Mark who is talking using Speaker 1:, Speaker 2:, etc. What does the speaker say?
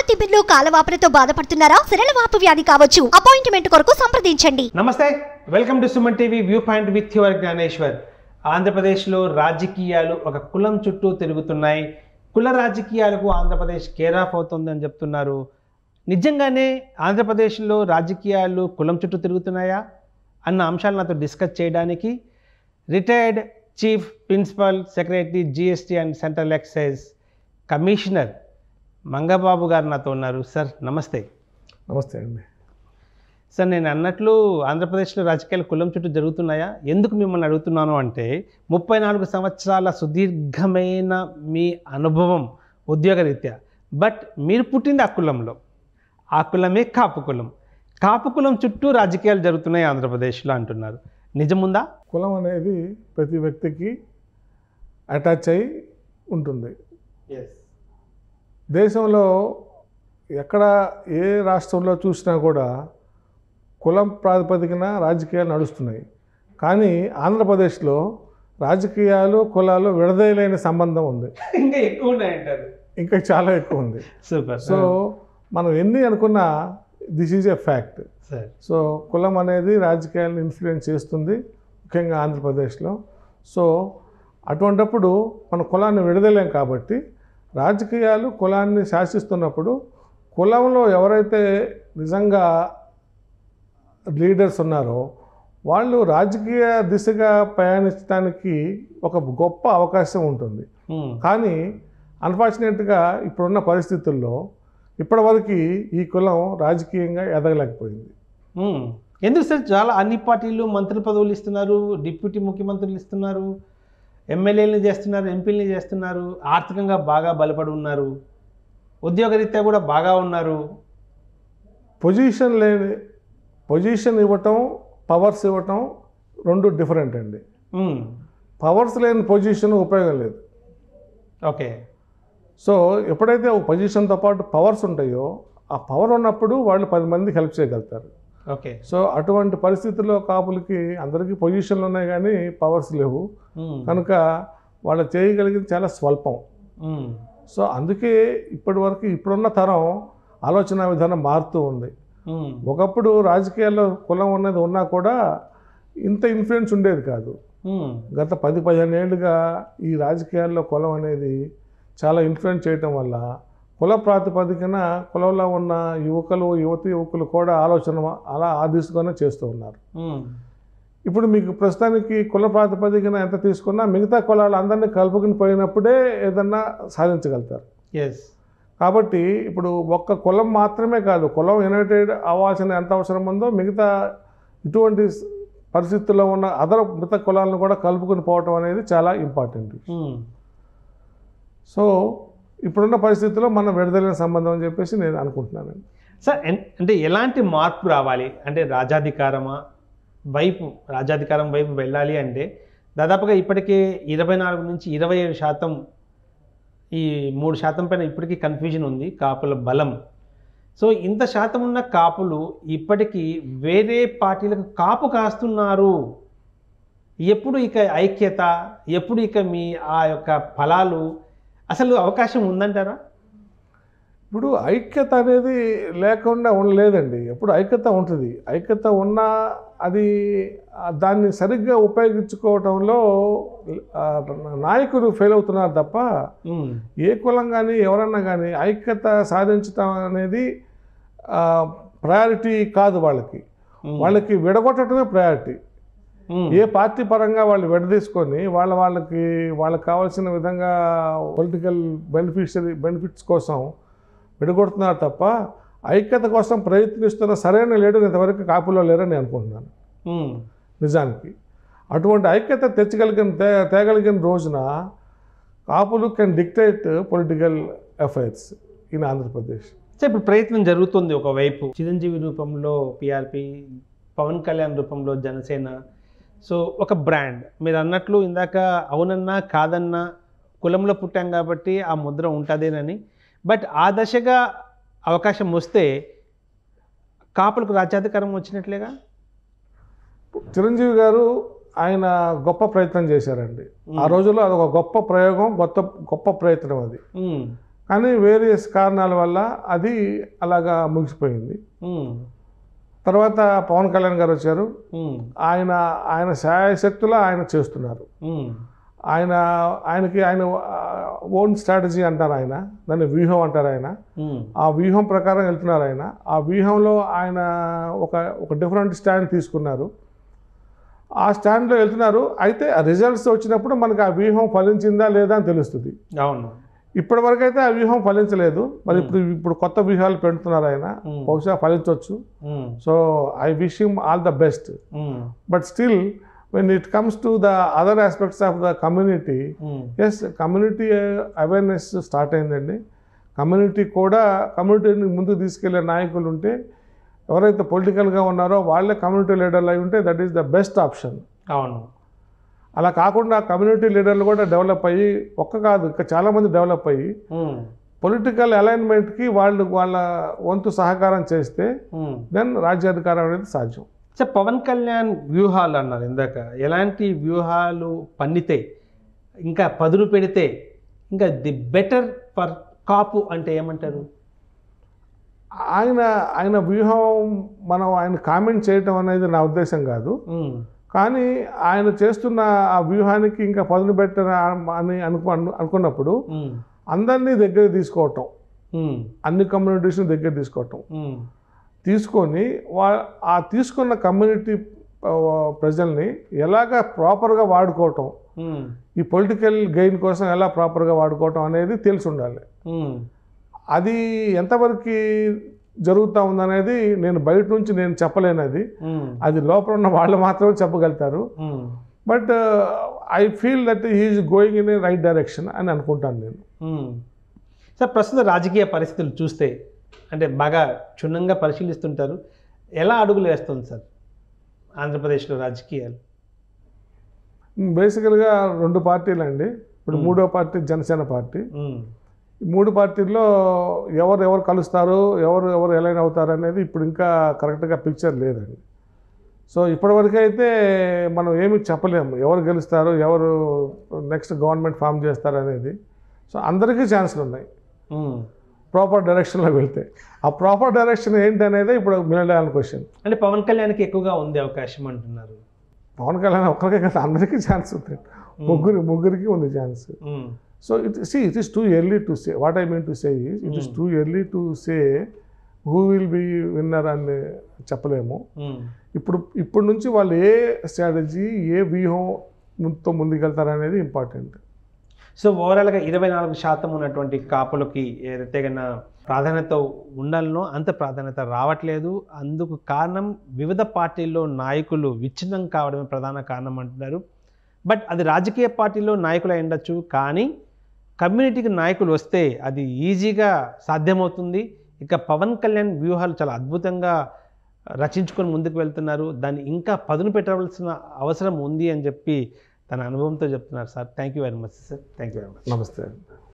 Speaker 1: తిమ్మిర్లు కాలవాపులతో బాధపడుతున్నారా సిరలవాపు వ్యాధి కావచ్చు అపాయింట్మెంట్ కొరకు సంప్రదించండి
Speaker 2: నమస్తే welcome to Suman TV view point with your Jnaneswar ఆంధ్రప్రదేశ్లో రాజకీయాలు ఒక కులం చుట్టూ తిరుగుతున్నాయి కుల రాజకీయాలకు ఆంధ్రప్రదేశ్ కేర్ ఆఫ్ అవుతుందని చెప్తున్నారు నిజంగానే ఆంధ్రప్రదేశ్లో రాజకీయాలు కులం చుట్టూ తిరుగుతున్నాయా అన్న అంశాలు నాతో డిస్కస్ చేయడానికి retired chief principal secretary GST and central excise commissioner Mangababu గారు నాతో ఉన్నారు సార్ నమస్తే
Speaker 3: నమస్తే అండి
Speaker 2: సార్ నేను అన్నట్లు ఆంధ్రప్రదేశ్లో రాజకీయాలు కులం చుట్టూ జరుగుతున్నాయా ఎందుకు మిమ్మల్ని అడుగుతున్నాను అంటే ముప్పై నాలుగు సంవత్సరాల సుదీర్ఘమైన మీ అనుభవం ఉద్యోగరీత్యా బట్ మీరు పుట్టింది ఆ కులంలో ఆ కులమే కాపు కులం కాపు కులం చుట్టూ రాజకీయాలు జరుగుతున్నాయి ఆంధ్రప్రదేశ్లో అంటున్నారు నిజముందా
Speaker 3: కులం అనేది ప్రతి వ్యక్తికి అటాచ్ అయి ఉంటుంది దేశంలో ఎక్కడ ఏ రాష్ట్రంలో చూసినా కూడా కులం ప్రాతిపదికన రాజకీయాలు నడుస్తున్నాయి కానీ ఆంధ్రప్రదేశ్లో రాజకీయాలు కులాలు విడదీయలేని సంబంధం ఉంది
Speaker 2: ఇంకా ఎక్కువ ఉన్నాయంటారు
Speaker 3: ఇంకా చాలా ఎక్కువ ఉంది
Speaker 2: సూపర్
Speaker 3: సో మనం ఎన్ని అనుకున్నా this is a fact
Speaker 2: sir
Speaker 3: so కులం అనేది రాజకీయాలను ఇన్ఫ్లుయెన్స్ చేస్తుంది ముఖ్యంగా ఆంధ్రప్రదేశ్లో సో అటువంటప్పుడు మన కులాన్ని విడదలేం కాబట్టి రాజకీయాలు కులాన్ని శాసిస్తున్నప్పుడు కులంలో ఎవరైతే నిజంగా లీడర్స్ ఉన్నారో వాళ్ళు రాజకీయ దిశగా ప్రయాణించడానికి ఒక గొప్ప అవకాశం ఉంటుంది కానీ అన్ఫార్చునేట్గా ఇప్పుడున్న పరిస్థితుల్లో ఇప్పటివరకు ఈ కులం రాజకీయంగా ఎదగలేకపోయింది
Speaker 2: మ్మ్. ఎందుకు సార్ చాలా అన్ని పార్టీలు మంత్రి పదవులు ఇస్తున్నారు డిప్యూటీ ముఖ్యమంత్రులు ఇస్తున్నారు ఎమ్మెల్యేలని చేస్తున్నారు ఎంపీలని చేస్తున్నారు ఆర్థికంగా బాగా బలపడి ఉన్నారు ఉద్యోగరీత్యా కూడా బాగా ఉన్నారు
Speaker 3: పొజిషన్ లేని పొజిషన్ ఇవ్వటం పవర్స్ ఇవ్వటం రెండు డిఫరెంట్ అండి
Speaker 2: మ్మ్.
Speaker 3: పవర్స్ లేని పొజిషన్ ఉపయోగం లేదు
Speaker 2: ఓకే
Speaker 3: సో ఎప్పుడైతే ఒక పొజిషన్తో పాటు పవర్స్ ఉంటాయో ఆ పవర్ ఉన్నప్పుడు వాళ్ళు పది మందికి హెల్ప్ చేయగలుగుతారు
Speaker 2: ఓకే
Speaker 3: సో అటువంటి పరిస్థితుల్లో కాపులకి అందరికీ పొజిషన్లు ఉన్నాయి కానీ పవర్స్ లేవు
Speaker 2: మ్మ్.
Speaker 3: కనుక వాళ్ళు చేయగలిగింది చాలా స్వల్పం
Speaker 2: మ్మ్.
Speaker 3: సో అందుకే ఇప్పటి వరకు ఇప్పుడున్న తరం ఆలోచన విధానం మారుతూ ఉంది
Speaker 2: మ్మ్.
Speaker 3: ఒకప్పుడు రాజకీయాల్లో కులం ఉన్నది ఉన్నా కూడా ఇంత ఇన్ఫ్లుయెన్స్ ఉండేది కాదు
Speaker 2: మ్మ్.
Speaker 3: గత పది పదిహేను ఏళ్ళుగా ఈ రాజకీయాల్లో కులం అనేది చాలా ఇన్ఫ్లుయెన్స్ చేయటం వల్ల కుల ప్రాతిపదికన కులంలో ఉన్న యువకులు యువతి యువకులు కూడా ఆలోచన అలా ఆ దిశగానే చేస్తూ ఉన్నారు
Speaker 2: మ్మ్.
Speaker 3: ఇప్పుడు మీకు ప్రస్తుతానికి కుల ప్రాతిపదికన ఎంత తీసుకున్నా మిగతా కులాలు అందరినీ కలుపుకుని పోయినప్పుడే ఏదన్నా సాధించగలుగుతారు
Speaker 2: ఎస్
Speaker 3: కాబట్టి ఇప్పుడు ఒక్క కులం మాత్రమే కాదు కులం యునైటెడ్ అవ్వాల్సిన ఎంత అవసరం ఉందో మిగతా ఇటువంటి స- పరిస్థితుల్లో ఉన్న అదర్ మిగతా కులాలను కూడా కలుపుకొని పోవటం అనేది చాలా ఇంపార్టెంట్
Speaker 2: మ్మ్.
Speaker 3: సో ఇప్పుడున్న పరిస్థితుల్లో మనం విడదలేని సంబంధం అని చెప్పేసి నేను అనుకుంటున్నానండి
Speaker 2: సార్ ఎన్- అంటే ఎలాంటి మార్పు రావాలి అంటే రాజాధికారమా వైపు రాజాధికారం వైపు వెళ్ళాలి అంటే దాదాపుగా ఇప్పటికే ఇరవై నాలుగు నుంచి ఇరవై ఏడు శాతం ఈ మూడు శాతం పైన ఇప్పటికీ కన్ఫ్యూజన్ ఉంది కాపుల బలం సో ఇంత శాతం ఉన్న కాపులు ఇప్పటికీ వేరే పార్టీలకు కాపు కాస్తున్నారు ఎప్పుడు ఇక ఐక్యత ఎప్పుడు ఇక మీ ఆ యొక్క ఫలాలు అసలు అవకాశం ఉందంటారా
Speaker 3: ఇప్పుడు ఐక్యత అనేది లేకుండా ఉండలేదండి ఎప్పుడు ఐక్యత ఉంటుంది ఐక్యత ఉన్నా అది ఆ, దాన్ని సరిగ్గా ఉపయోగించుకోవటంలో ఆ, నాయకులు ఫెయిల్ అవుతున్నారు తప్ప
Speaker 2: ఉమ్,
Speaker 3: ఏ కులం కానీ ఎవరన్నా కానీ ఐక్యత సాధించటం అనేది ప్రయారిటీ కాదు వాళ్ళకి
Speaker 2: ఉమ్,
Speaker 3: వాళ్ళకి విడగొట్టడమే ప్రయారిటీ
Speaker 2: ఉమ్,
Speaker 3: ఏ పార్టీ పరంగా వాళ్ళు విడదీసుకొని వాళ్ళ వాళ్ళకి వాళ్ళకి కావాల్సిన విధంగా పొలిటికల్ బెనిఫిషరీ బెనిఫిట్స్ కోసం విడగొడుతున్నారు తప్ప ఐక్యత కోసం ప్రయత్నిస్తున్న సరైన లీడర్ ఇంతవరకు కాపులో లేరని నేను అనుకుంటున్నాను
Speaker 2: ఉమ్.
Speaker 3: నిజానికి అటువంటి ఐక్యత తెచ్చగలిగిన తే తేగలిగిన రోజున కాపులు can dictate political affairs in Andhra Pradesh
Speaker 2: so ఇప్పుడు ప్రయత్నం జరుగుతుంది ఒకవైపు చిరంజీవి రూపంలో పిఆర్పి పవన్ కళ్యాణ్ రూపంలో జనసేన సో ఒక బ్రాండ్ మీరు అన్నట్లు ఇందాక అవునన్నా కాదన్నా కులంలో పుట్టాం కాబట్టి ఆ ముద్ర ఉంటుందేనని బట్ ఆ దశగా అవకాశం వస్తే కాపులకు రాజ్యాధికారం వచ్చినట్లేగా
Speaker 3: చిరంజీవి గారు ఆయన గొప్ప ప్రయత్నం చేశారండి ఆ రోజుల్లో అదొక గొప్ప ప్రయోగం గొప్ప గొప్ప ప్రయత్నం అది
Speaker 2: ఉమ్,
Speaker 3: కానీ వేరియస్ కారణాల వల్ల అది అలాగా ముగిసిపోయింది
Speaker 2: ఉమ్,
Speaker 3: తర్వాత పవన్ కళ్యాణ్ గారు వచ్చారు
Speaker 2: ఉమ్,
Speaker 3: ఆయన ఆయన శాయశక్తులా ఆయన చేస్తున్నారు
Speaker 2: ఉమ్,
Speaker 3: ఆయన ఆయనకి ఆయన ఓన్ స్ట్రాటజీ అంటారు ఆయన దాన్ని వ్యూహం అంటారు ఆయన
Speaker 2: ఉమ్,
Speaker 3: ఆ వ్యూహం ప్రకారం వెళ్తున్నారు ఆయన ఆ వ్యూహంలో ఆయన ఒక ఒక డిఫరెంట్ స్టాండ్ తీసుకున్నారు ఆ స్టాండ్లో వెళ్తున్నారు అయితే ఆ రిజల్ట్స్ వచ్చినప్పుడు మనకు ఆ వ్యూహం ఫలించిందా లేదా అని తెలుస్తుంది
Speaker 2: అవును
Speaker 3: ఇప్పటి వరకు అయితే ఆ వ్యూహం ఫలించలేదు మరి ఇప్పుడు ఇప్పుడు కొత్త వ్యూహాలు పెడుతున్నారు ఆయన
Speaker 2: ఉమ్,
Speaker 3: బహుశా ఫలించవచ్చు
Speaker 2: um,
Speaker 3: so I wish him all the best
Speaker 2: um,
Speaker 3: but still when it comes to the other aspects of the community
Speaker 2: um,
Speaker 3: yes community awareness start అయిందండి కమ్యూనిటీ కూడా కమ్యూనిటీని ముందుకు తీసుకెళ్లే నాయకులు ఉంటే ఎవరైతే పొలిటికల్గా ఉన్నారో వాళ్ళే కమ్యూనిటీ లీడర్లు అయి ఉంటే that is the best option
Speaker 2: అవును
Speaker 3: అలా కాకుండా కమ్యూనిటీ లీడర్లు కూడా డెవలప్ అయ్యి ఒక్క కాదు ఇంకా చాలామంది డెవలప్ అయ్యి
Speaker 2: ఉమ్,
Speaker 3: పొలిటికల్ అలైన్మెంట్కి వాళ్ళు వాళ్ళ వంతు సహకారం చేస్తే
Speaker 2: ఉమ్.
Speaker 3: దెన్ రాజ్యాధికారం అనేది సాధ్యం
Speaker 2: సార్ పవన్ కళ్యాణ్ వ్యూహాలు అన్నారు ఇందాక ఎలాంటి వ్యూహాలు పన్నితే ఇంకా పదును పెడితే ఇంకా ది బెటర్ ఫర్ కాపు అంటే ఏమంటారు
Speaker 3: ఆయన ఆయన వ్యూహం మనం ఆయన కామెంట్ చేయటం అనేది నా ఉద్దేశం కాదు
Speaker 2: ఉమ్,
Speaker 3: కానీ ఆయన చేస్తున్న ఆ వ్యూహానికి ఇంకా పదును పెట్టన అని అనుకు అనుకున్నప్పుడు
Speaker 2: ఉమ్,
Speaker 3: అందరినీ దగ్గర తీసుకోవటం
Speaker 2: ఉమ్,
Speaker 3: అన్ని కమ్యూనిటీస్ని దగ్గర తీసుకోవటం
Speaker 2: ఉమ్,
Speaker 3: తీసుకొని వా ఆ తీసుకున్న కమ్యూనిటీ ఆ, ప్రజల్ని ఎలాగ ప్రాపర్గా వాడుకోవటం
Speaker 2: ఉమ్,
Speaker 3: ఈ పొలిటికల్ గెయిన్ కోసం ఎలా ప్రాపర్గా వాడుకోవటం అనేది తెలిసి ఉండాలి
Speaker 2: ఉమ్,
Speaker 3: అది ఎంతవరకు జరుగుతూ ఉందనేది నేను బయట నుంచి నేను చెప్పలేను అది
Speaker 2: ఉమ్,
Speaker 3: అది లోపల ఉన్న వాళ్ళు మాత్రమే చెప్పగలుగుతారు
Speaker 2: um,
Speaker 3: but I feel that he is going in a right direction అని అనుకుంటాను నేను
Speaker 2: ఉమ్. సార్ ప్రస్తుత రాజకీయ పరిస్థితులు చూస్తే అంటే బాగా క్షుణ్ణంగా పరిశీలిస్తుంటారు ఎలా అడుగులు వేస్తుంది సార్ ఆంధ్రప్రదేశ్లో రాజకీయాలు
Speaker 3: బేసికల్గా రెండు పార్టీలు అండి ఇప్పుడు
Speaker 2: Hmm.
Speaker 3: మూడో పార్టీ జనసేన పార్టీ
Speaker 2: ఉమ్,
Speaker 3: ఈ మూడు పార్టీల్లో ఎవరు ఎవరు కలుస్తారు ఎవరు ఎవరు ఎలైన్ అవుతారు అనేది ఇప్పుడు ఇంకా కరెక్ట్గా పిక్చర్ లేదండి సో ఇప్పటివరకు అయితే మనం ఏమీ చెప్పలేము ఎవరు గెలుస్తారు ఎవరు నెక్స్ట్ గవర్నమెంట్ ఫామ్ చేస్తారు అనేది సో అందరికీ ఛాన్సులు ఉన్నాయి
Speaker 2: ఉమ్.
Speaker 3: ప్రాపర్ డైరెక్షన్లో వెళ్తే ఆ ప్రాపర్ డైరెక్షన్ ఏంటి అనేది ఇప్పుడు మిలియన్ క్వశ్చన్
Speaker 2: అంటే పవన్ కళ్యాణ్కి ఎక్కువగా ఉంది అవకాశం అంటున్నారు
Speaker 3: పవన్ కళ్యాణ్ ఒక్కరికే కదా అందరికీ ఛాన్స్ ఉంది ముగ్గురు ముగ్గురికి ఉంది chance
Speaker 2: um,
Speaker 3: so it see it is too early to say what I mean to say it is too early to say who will be winner అని చెప్పలేము
Speaker 2: ఉమ్,
Speaker 3: ఇప్పుడు ఇప్పుడు నుంచి వాళ్ళు ఏ స్ట్రాటజీ ఏ వ్యూహంతో ముందుకెళ్తారనేది ఇంపార్టెంట్
Speaker 2: సో ఓవరాల్గా ఇరవై నాలుగు శాతం ఉన్నటువంటి కాపులకి ఏదైతే కన్నా ప్రాధాన్యత ఉండాలనో అంత ప్రాధాన్యత రావట్లేదు అందుకు కారణం వివిధ పార్టీల్లో నాయకులు విచ్ఛిన్నం కావడమే ప్రధాన కారణం అంటున్నారు బట్ అది రాజకీయ పార్టీలో నాయకులు అయి ఉండొచ్చు కానీ కమ్యూనిటీకి నాయకులు వస్తే అది ఈజీగా సాధ్యమవుతుంది ఇక పవన్ కళ్యాణ్ వ్యూహాలు చాలా అద్భుతంగా రచించుకొని ముందుకు వెళ్తున్నారు దాన్ని ఇంకా పదును పెట్టవలసిన అవసరం ఉంది అని చెప్పి తన అనుభవంతో చెప్తున్నారు sir thank you very much sir thank you very much
Speaker 3: నమస్తే